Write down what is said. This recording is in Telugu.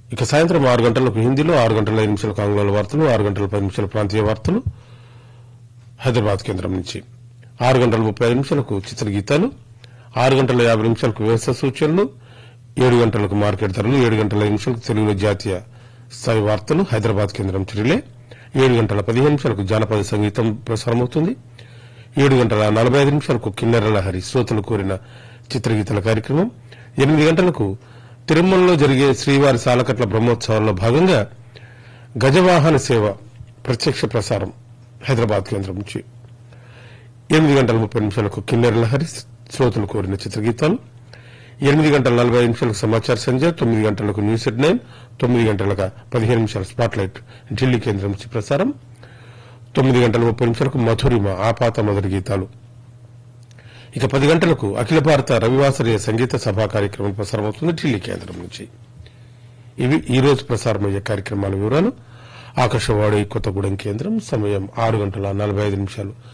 ఇక సాయంత్రం ఆరు గంటలకు హిందీలో ఆరు గంటల ఐదు నిమిషాలకు ఆంగ్లంలో వార్తలు ఆరు గంటల పది నిమిషాల ప్రాంతీయ వార్తలు హైదరాబాద్ కేంద్రం నుంచి ఆరు గంటల ముప్పై ఐదు నిమిషాలకు చిత్రగీతాలు ఆరు గంటల యాభై నిమిషాలకు వ్యవస్థ సూచనలు ఏడు గంటలకు మార్కెట్ ధరలు ఏడు గంటల ఐదు నిమిషాలకు తెలుగులో జాతీయ స్థాయి వార్తలు హైదరాబాద్ కేంద్రం రిలే ఏడు గంటల పదిహేను నిమిషాలకు జానపద సంగీతం ప్రసారమవుతుంది ఏడు గంటల నలభై ఐదు నిమిషాలకు కిన్నెర లహరి శ్రోతలు కోరిన చిత్రగీతల కార్యక్రమం ఎనిమిది గంటలకు తిరుమలలో జరిగే శ్రీవారి సాలకట్ల బ్రహ్మోత్సవాల్లో భాగంగా గజవాహన సేవ ప్రత్యక్ష ప్రసారం హైదరాబాద్ కేంద్రం నుంచి ఎనిమిది గంటల ముప్పై నిమిషాలకు కిన్నెర లహరి శ్రోతలు కోరిన చిత్రగీతాలు ఎనిమిది గంటల నలభై ఐదు నిమిషాలకు సమాచార సంధ్య తొమ్మిది గంటలకు న్యూస్ ఎట్ నైన్ తొమ్మిది గంటలకు పదిహేను నిమిషాల స్పాట్ లైట్ ఢిల్లీ కేంద్రం నుంచి ప్రసారం తొమ్మిది గంటల ముప్పై నిమిషాలకు మధురిమ ఆపాత మొదటి గీతాలు ఇక పది గంటలకు అఖిల భారత రవివాసరీయ సంగీత సభా కార్యక్రమం ప్రసారమవుతుంది ఢిల్లీ కేంద్రం నుంచి ఇవి ఈ రోజు ప్రసారమయ్యే కార్యక్రమాల వివరాలు ఆకాశవాణి కొత్తగూడెం కేంద్రం సమయం ఆరు గంటల నలభై ఐదు నిమిషాలు